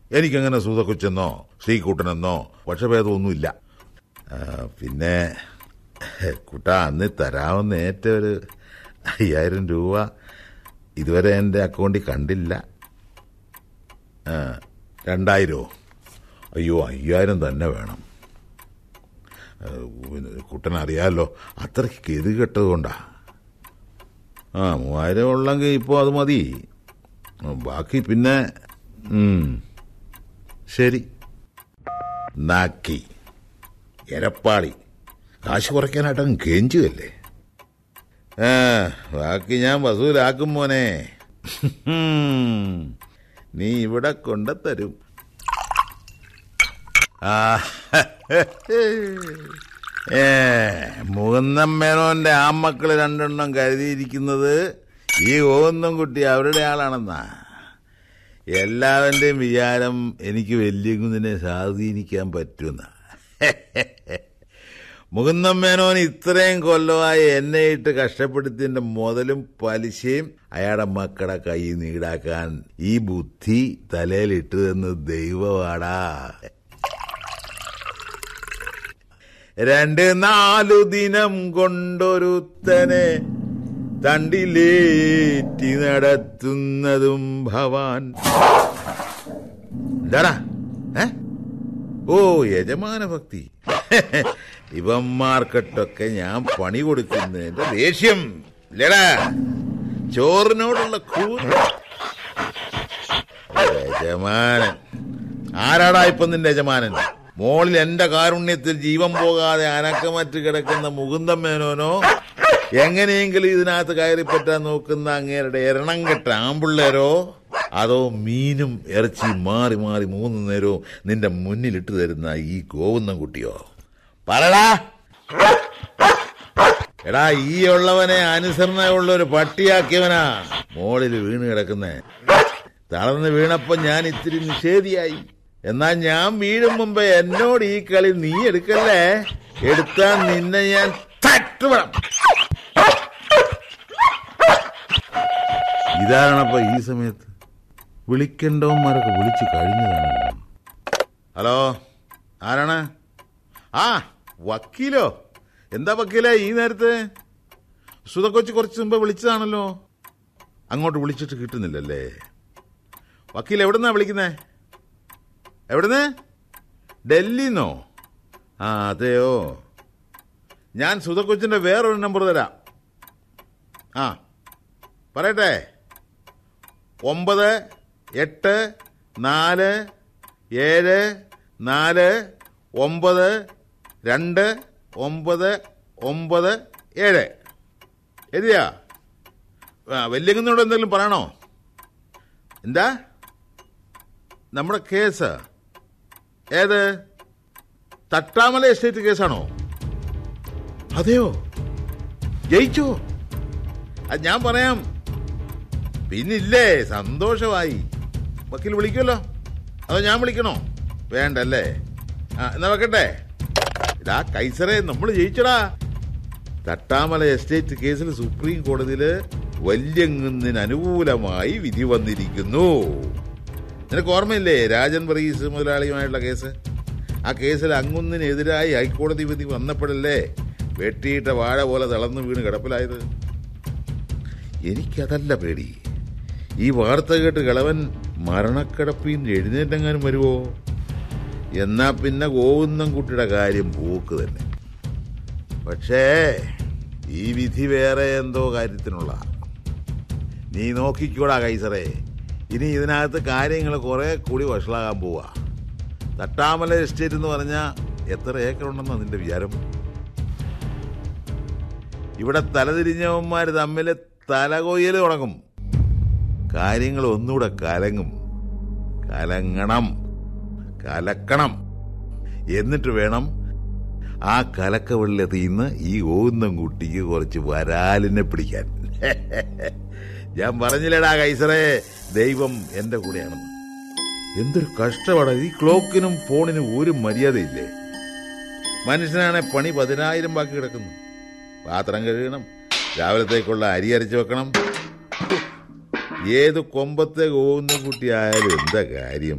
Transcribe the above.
എനിക്കങ്ങനെ സൂതക്കൊച്ചെന്നോ ശ്രീകുട്ടനെന്നോ പക്ഷഭേദമൊന്നുമില്ല ആ, പിന്നെ കുട്ട അന്ന് തരാവുന്ന ഏറ്റ ഒരു അയ്യായിരം രൂപ ഇതുവരെ എൻ്റെ അക്കൗണ്ടിൽ കണ്ടില്ല ആ, രണ്ടായിരമോ അയ്യോ അയ്യായിരം തന്നെ വേണം ആ, പിന്നെ കുട്ടനറിയാമല്ലോ അത്രയ്ക്ക് ഗതി കെട്ടതുകൊണ്ടാ ആ മൂവായിരം ഉള്ളെങ്കിൽ ഇപ്പോൾ അത് മതി ആ, ബാക്കി പിന്നെ ഉം, ശരി നാക്കി എരപ്പാളി കാശ് കുറയ്ക്കാനായിട്ട് കെഞ്ചുകല്ലേ ആ ബാക്കി ഞാൻ വസൂലാക്കും മോനെ നീ ഇവിടെ കൊണ്ടുത്തരും ആ ഏ മുകുന്ദൻ മേനോന്റെ ആമക്കള് രണ്ടെണ്ണം കരുതിയിരിക്കുന്നത് ഈ ഓന്നും കുട്ടി അവരുടെ ആളാണെന്നാ എല്ലാവരുടെയും വിചാരം എനിക്ക് വലിയ കുന്നിനെ സ്വാധീനിക്കാൻ പറ്റുന്ന മുകുന്ദൻ മേനോൻ ഇത്രയും കൊല്ലമായി എന്നെ ഇട്ട് കഷ്ടപ്പെടുത്തിയതിന്റെ മുതലും പലിശയും അയാളുടെ മക്കളുടെ കൈ നീടാക്കാൻ ഈ ബുദ്ധി തലയിലിട്ടതെന്ന് ദൈവമാടാ രണ്ട് നാലു ദിനം കൊണ്ടൊരുത്തനെ തണ്ടിലേറ്റി നടത്തുന്നതും ഭവാൻ എന്താടാ ഏ ഓ യജമാന ഭക്തി ഇവന്മാർക്കിട്ടൊക്കെ ഞാൻ പണി കൊടുക്കുന്നതിന്റെ ദേഷ്യം ഇല്ലടാ ചോറിനോടുള്ള കൂറ് യജമാനൻ ആരാടാ ഇപ്പൊ നിന്റെ യജമാനൻ മോളിൽ എന്റെ കാരുണ്യത്തിൽ ജീവൻ പോകാതെ അനക്കമറ്റ് കിടക്കുന്ന മുകുന്ദൻ മേനോനോ എങ്ങനെയെങ്കിലും ഇതിനകത്ത് കയറിപ്പറ്റാൻ നോക്കുന്ന അങ്ങേരുടെ എരണം കെട്ട ആമ്പിള്ളേരോ അതോ മീനും ഇറച്ചി മാറി മാറി മൂന്ന് നേരവും നിന്റെ മുന്നിലിട്ട് തരുന്ന ഈ ഗോവുന്നം കുട്ടിയോ പറടാ എടാ ഈ ഉള്ളവനെ അനുസരണയുള്ള ഒരു പട്ടിയാക്കിയവനാ മോളിൽ വീണ് കിടക്കുന്നേ തളർന്ന് വീണപ്പോ ഞാൻ ഇത്തിരി നിഷേധിയായി എന്നാൽ ഞാൻ വീഴും മുമ്പേ എന്നോട് ഈ കളി നീ എടുക്കല്ലേ എടുത്താൽ നിന്നെ ഞാൻ തട്ടുപടം ഇതാണപ്പോ ഈ സമയത്ത് വിളിക്കേണ്ടവന്മാരൊക്കെ വിളിച്ചു കഴിഞ്ഞതാണല്ലോ ഹലോ ആരാണ് ആ വക്കീലോ എന്താ വക്കീലേ ഈ നേരത്തെ സുധക്കൊച്ചി കുറച്ച് മുമ്പ് വിളിച്ചതാണല്ലോ അങ്ങോട്ട് വിളിച്ചിട്ട് കിട്ടുന്നില്ലല്ലേ വക്കീൽ എവിടുന്നാ വിളിക്കുന്നേ എവിടുന്ന് ഡൽഹിന്നോ ആ അതെയോ ഞാൻ സുധക്കൊച്ചിന്റെ വേറൊരു നമ്പർ തരാം ആ പറയട്ടെ ഒമ്പത് എട്ട് നാല് ഏഴ് നാല് ഒമ്പത് രണ്ട് ഒമ്പത് ഒമ്പത് ഏഴ് എഴുതിയാ ആ വല്യങ്ങനോട് എന്തെങ്കിലും പറയണോ എന്താ നമ്മുടെ കേസ് ഏത് തട്ടാമല എസ്റ്റേറ്റ് കേസാണോ അതെയോ ജയിച്ചോ അത് ഞാൻ പറയാം പിന്നില്ലേ സന്തോഷമായി വക്കീൽ വിളിക്കുമല്ലോ അതോ ഞാൻ വിളിക്കണോ വേണ്ടല്ലേ ആ എന്നാ വെക്കട്ടെ ഇതാ കൈസറെ നമ്മൾ ജയിച്ചടാ തട്ടാമല എസ്റ്റേറ്റ് കേസിൽ സുപ്രീം കോടതിയില് വല്യങ്ങുന്നിന് അനുകൂലമായി വിധി വന്നിരിക്കുന്നു നിനക്ക് ഓർമ്മയില്ലേ രാജൻ വർഗീസ് മുതലാളിയുമായിട്ടുള്ള കേസ് ആ കേസിൽ അങ്ങുന്നിനെതിരായി ഹൈക്കോടതി വിധി വന്നപ്പോഴല്ലേ വെട്ടിയിട്ട വാഴ പോലെ തളർന്നു വീണ് കിടപ്പിലായത് എനിക്കതല്ല പേടി ഈ വാർത്ത കേട്ട് കിളവൻ മരണക്കിടപ്പിൽ നിന്ന് എഴുന്നേറ്റെങ്ങാനും വരുവോ എന്നാ പിന്നെ ഗോവിന്ദൻകുട്ടിയുടെ കാര്യം പോക്ക് തന്നെ പക്ഷേ ഈ വിധി വേറെ എന്തോ കാര്യത്തിനുള്ള നീ നോക്കിക്കൂടാ കൈസറേ ഇനി ഇതിനകത്ത് കാര്യങ്ങൾ കുറെ കൂടി വഷളാകാൻ പോവാ തട്ടാമല എസ്റ്റേറ്റ് എന്ന് പറഞ്ഞാൽ എത്ര ഏക്കർ ഉണ്ടെന്നാ നിന്റെ വിചാരം ഇവിടെ തലതിരിഞ്ഞവന്മാർ തമ്മിൽ തലകൊയ്യൽ തുടങ്ങും കാര്യങ്ങൾ ഒന്നുകൂടെ കലങ്ങും കലങ്ങണം കലക്കണം എന്നിട്ട് വേണം ആ കലക്കവെള്ളത്തിൽ നിന്ന് ഈ ഓന്നും കുട്ടിക്ക് കുറച്ച് വരാലിനെ പിടിക്കാൻ ഞാൻ പറഞ്ഞില്ലടാ കൈസറേ ദൈവം എന്റെ കൂടെയാണെന്ന് എന്തൊരു കഷ്ടമാണ് ഈ ക്ലോക്കിനും ഫോണിനും ഒരു മര്യാദയില്ലേ മനുഷ്യനാണെ പണി പതിനായിരം ബാക്കി കിടക്കുന്നു പാത്രം കഴുകണം രാവിലത്തേക്കുള്ള അരി അരച്ചു വെക്കണം ഏത് കൊമ്പത്തെ പോകുന്ന കുട്ടിയായാലും എന്താ കാര്യം